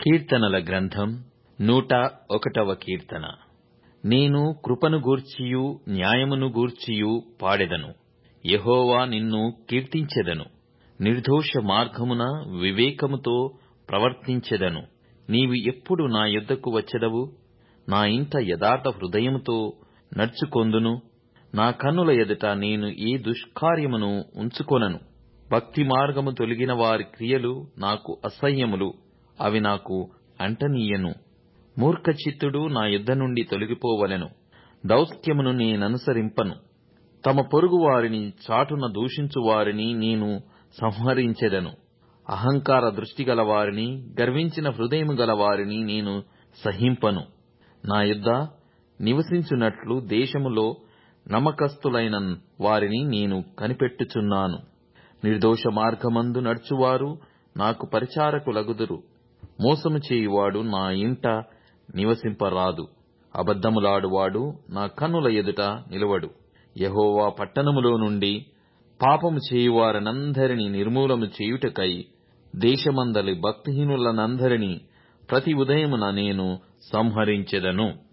కీర్తనల గ్రంథం నూట ఒకటవ కీర్తన నేను కృపను గూర్చియు న్యాయమును గూర్చియు పాడెదను యెహోవా నిన్ను కీర్తించెదను నిర్దోష మార్గమున వివేకముతో ప్రవర్తించెదను నీవు ఎప్పుడు నా యొద్దకు వచ్చెదవు నా ఇంట యథార్థ హృదయముతో నడుచుకొందును నా కన్నుల ఎదుట నేను ఏ దుష్కార్యమును ఉంచుకొనను భక్తి మార్గము తొలగిన వారి క్రియలు నాకు అసహ్యములు అవి నాకు అంటనీయను మూర్ఖచిత్తుడు నా యుద్ధ నుండి తొలగిపోవలెను దౌత్యమును నేననుసరింపను తమ పొరుగు వారిని చాటున దూషించు వారిని నేను సంహరించెదను అహంకార దృష్టి గల వారిని గర్వించిన హృదయము గల వారిని నేను సహింపను నా యుద్ధ నివసించున్నట్లు దేశములో నమ్మకస్తులైన వారిని నేను కనిపెట్టుచున్నాను నిర్దోష మార్గమందు నడుచువారు నాకు పరిచారకులగుదురు మోసము చేయువాడు నా ఇంట నివసింపరాదు అబద్ధములాడువాడు నా కన్నుల ఎదుట నిలవడు యహోవా పట్టణములో నుండి పాపము చేయువారనందరినీ నిర్మూలము చేయుటకై దేశమందలి భక్తిహీనులనందరినీ ప్రతి ఉదయమున నేను సంహరించెదను